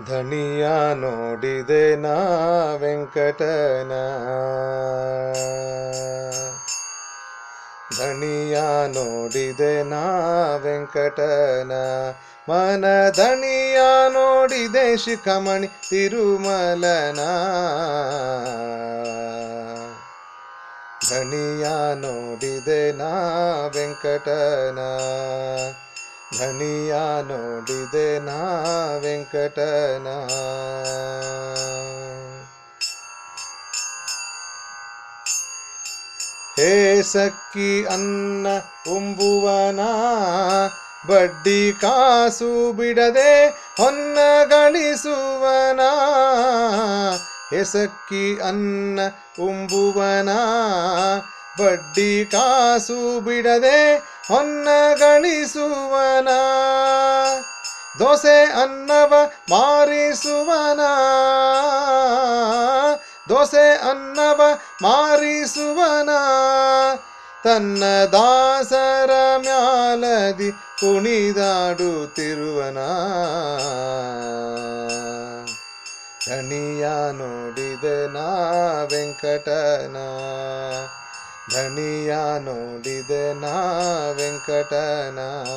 ಧನಿಯ ನೋಡಿದೆ ನಾ ವೆಂಕಟನ ಧನಿಯ ನೋಡಿದೆ ನಾ ವೆಂಕಟನ ಮನ ಧನಿಯ ನೋಡಿದೆ ಶಿಖಮಣಿ ತಿರುಮಲನ ಧನಿಯ ನೋಡಿದೆ ನಾ ವೆಂಕಟನ ಧನಿಯ ನೋಡಿದೆ ನಾ ವೆಂಕಟನ ಹೇ ಸಕ್ಕಿ ಅನ್ನ ಉಂಬುವನ ಬಡ್ಡಿ ಕಾಸು ಬಿಡದೆ ಹೊನ್ನ ಗಳಿಸುವನ ಹೆಸಕ್ಕಿ ಅನ್ನ ಉಂಬುವನ ಬಡ್ಡಿ ಕಾಸು ಬಿಡದೆ ಹೊನ್ನ ಗಳಿಸುವನ ದೋಸೆ ಅನ್ನವ ಮಾರಿಸುವನ ದೋಸೆ ಅನ್ನವ ಮಾರಿಸುವನ ತನ್ನ ದಾಸರ ಮ್ಯಾಲದಿ ಕುಣಿದಾಡುತ್ತಿರುವನ ಧನಿಯ ನೋಡಿದೆ ನಾ ವೆಂಕಟನ ಧನಿಯ ನೋಡಿದೆ ನಾ ವೆಂಕಟನ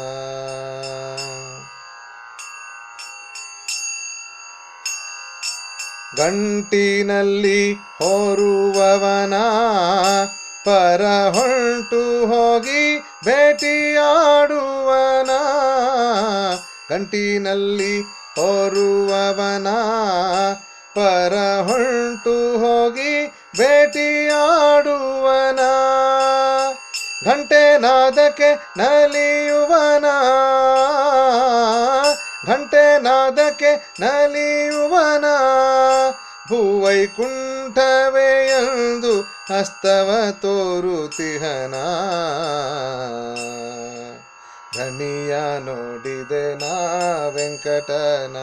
ಗಂಟಿನಲ್ಲಿ ಹೊರುವವನ ಪರ ಹೊಂಟು ಹೋಗಿ ಭೇಟಿಯಾಡುವನ ಗಂಟಿನಲ್ಲಿ ಹೊರುವವನ ಪರ ಹೊಂಟು ಹೋಗಿ ಭೇಟಿಯಾಡುವನ ಘಂಟೆ ನಾದಕ್ಕೆ ನಲಿಯುವನ ಘಂಟೆ ನಾದಕ್ಕೆ ನಲಿಯುವನ ಭೂವೈಕುಂಠವೇ ಎಂದು ಹಸ್ತವ ತೋರುತಿಹನ ಧನಿಯ ನೋಡಿದೆ ನಾ ವೆಂಕಟನ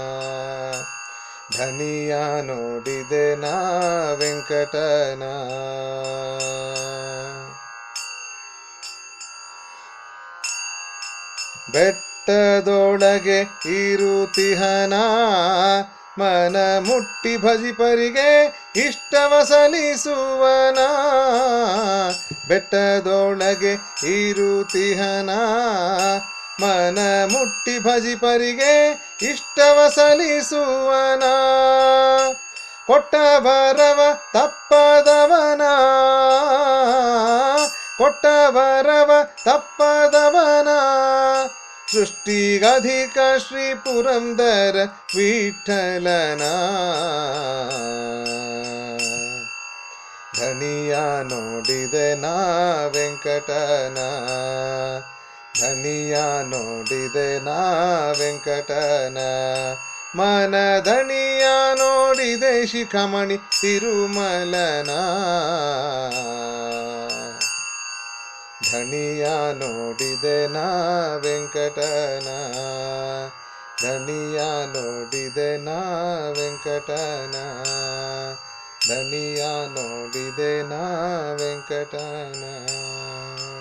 ಧನಿಯ ನೋಡಿದೆ ನಾ ವೆಂಕಟನ ಬೆಟ್ಟದೊಳಗೆ ಇರುತಿಹನ ಮನ ಮುಟ್ಟಿ ಭಜಿಪರಿಗೆ ಇಷ್ಟವ ಸಲಿಸುವನ ಬೆಟ್ಟದೊಳಗೆ ಇರುತಿಹನ ಮನ ಮುಟ್ಟಿ ಭಜಿಪರಿಗೆ ಇಷ್ಟವ ಸಲಿಸುವನ ಕೊಟ್ಟ ಬರವ ತಪ್ಪದವನ ಕೊಟ್ಟ ಬರವ ತಪ್ಪದವನ ಸೃಷ್ಟಿಗಧಿಕ ಶ್ರೀ ಪುರಂದರ ವಿಠಲನ ಧನಿಯ ನೋಡಿದೆ ನಾ ವೆಂಕಟನ ಧನಿಯ ನೋಡಿದೆ ನಾ ವೆಂಕಟನ ಮನ ಧನಿಯ ನೋಡಿದೆ ಶಿಖಮಣಿ ತಿರುಮಲನ ಧನಿಯ ನೋಡಿದೆ ನಾ ವೆಂಕಟನ ಧನಿಯ ನೋಡಿದೆ ನಾ ವೆಂಕಟನ ಧನಿಯ ನೋಡಿದೆ ನಾ ವೆಂಕಟನ